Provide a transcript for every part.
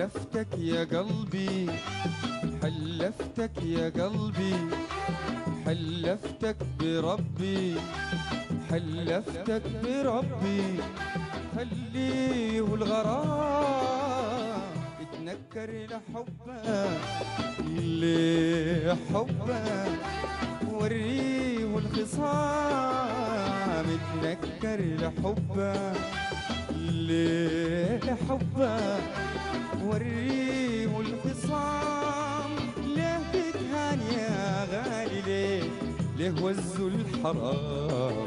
حلفتك يا قلبي حلفتك يا قلبي حلفتك بربي حلفتك بربي خليه الغرام يتنكر لحبه لحبه وريه الخصام يتنكر لحبه لحبه وريه الخصام ليه بتهان يا غالي ليه ليه وزوا الحرام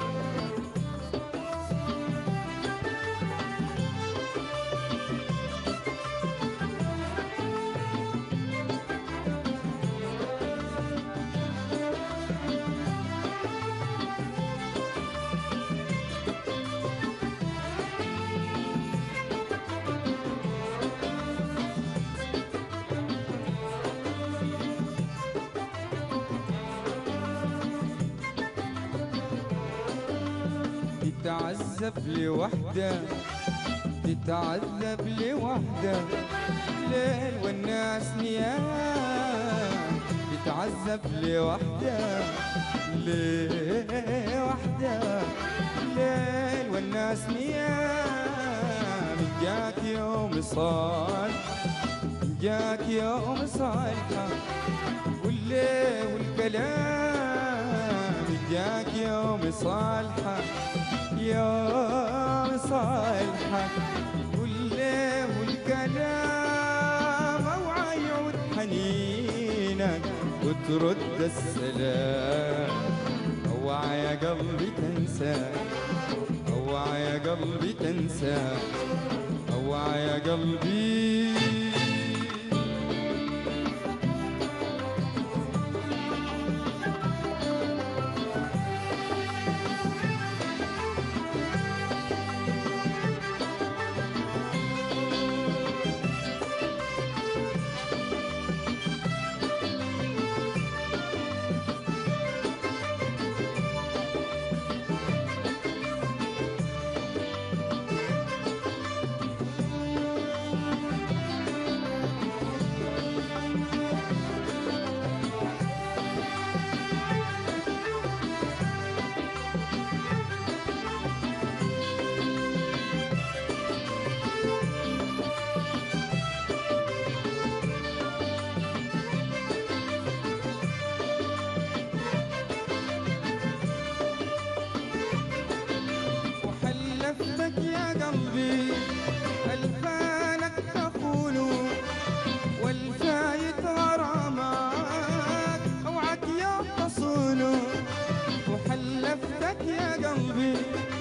تتعذب لوحده تتعذب لوحده ليل والناس نيام تتعذب لوحده لوحده ليل والناس نيام جاك يوم صالح جاك يوم صالحة والليل والكلام جاك يوم صالحة يوم صالحة والليل والكلام اوعى يعود حنينك وترد السلام اوعى يا قلبي تنسى اوعى يا قلبي تنسى اوعى يا قلبي وحلفتك يا قلبي الفانك تقول والفايت غرامك اوعك يا تصول وحلفتك يا قلبي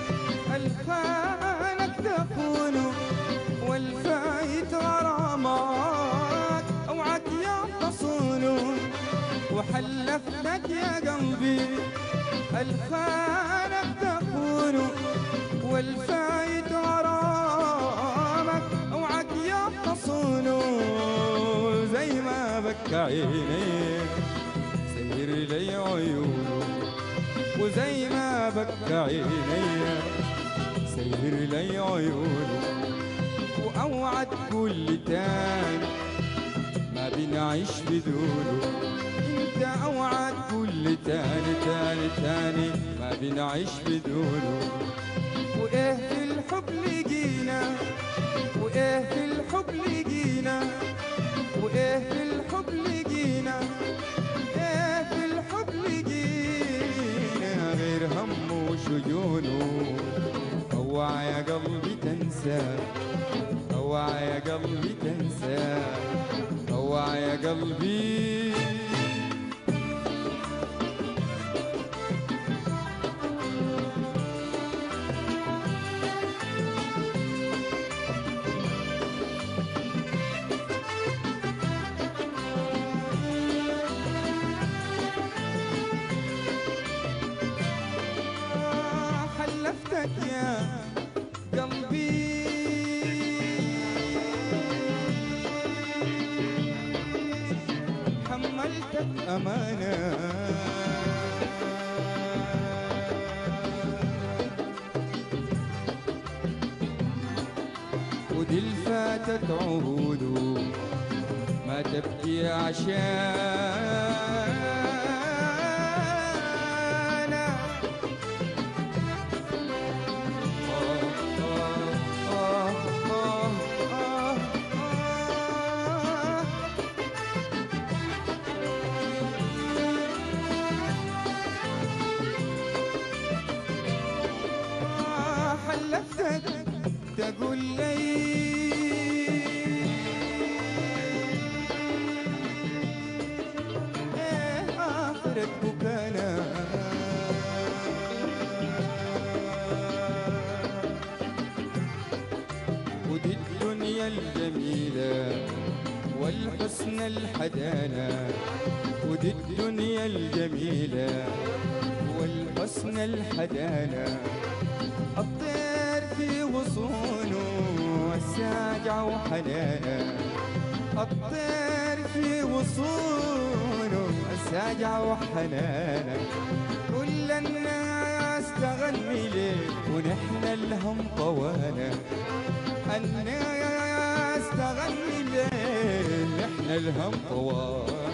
الفانك تقول والفايت غرامك اوعك يا تصول وحلفتك يا قلبي الفانك تقول والفايت غرامك اوعك يا تصون زي ما بكى عيني سير لي عيونه وزي ما بكى عيني سير لي عيونه واوعى تقول تاني ما بنعيش بدونه انت اوعى تقول تاني تاني تاني ما بنعيش بدونه وايه في الحب لقينا وايه في الحب لقينا وايه في الحب لقينا ايه في الحب لقينا غير هم وشجونه اوعى يا قلبي تنسى اوعى يا قلبي تنسى اوعى يا قلبي حلفتك يا قلبي حملتك أمانة ودي الفات ماتت عهوده ما تبكي عشانا آه آه آه آه آه آه حلفتك تقول لي ايه آخرة بكانا ودي الدنيا الجميلة والحسن الحدانا ودي الدنيا الجميلة والحسن الحدانا الطير في غصونه والساجع وحنانا الطير في غصونه الساجع وحنانا كل الناس تغني ليه ونحن الهم طوانا الناس تغني ليه نحن الهم طوانا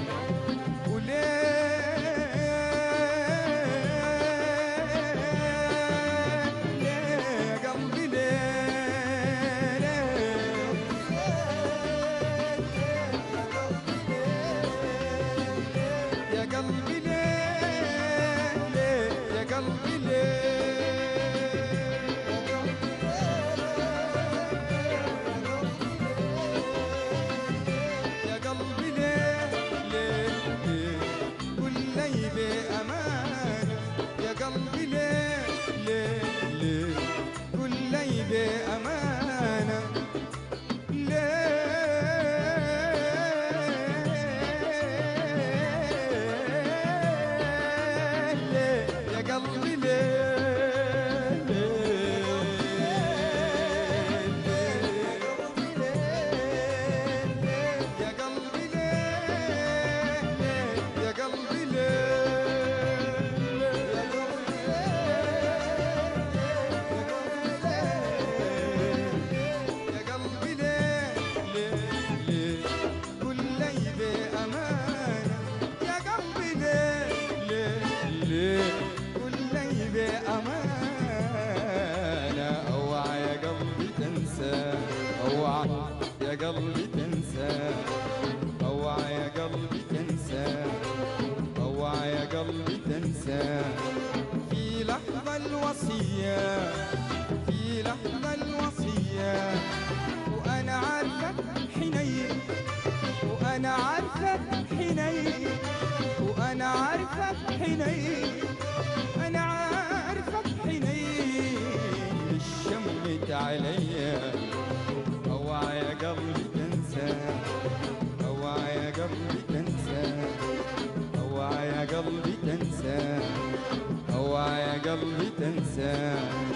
وليه ليه يا قلبي ليه ليه يا قلبي ليه ليه يا قلبي ليه يا قلبي ليه ليه ليه قل لي بأمان يا قلبي ليه ليه ليه قل لي بأمانة ليه ليه يا قلبي ليه ليه يا قلبي ليه يا قلبي ليه يا قلبي يا قلبي ليه ليه ليه قل لي بأمانة يا قلبي ليه ليه ليه قل لي بأمانة اوعى يا قلبي تنسى اوعى يا قلبي تنسى اوعى يا قلبي تنسى اوعى يا قلبي تنسى في لحظة الوصية في لحظة الوصية وأنا عارفك حنين وأنا عارفك حنين وأنا عارفك حنين أنا عارفك حنين الشمت عليا اوعى يا قلبي تنسى اوعى يا قلبي تنسى اوعى يا قلبي تنسى اوعى يا قلبي تنسى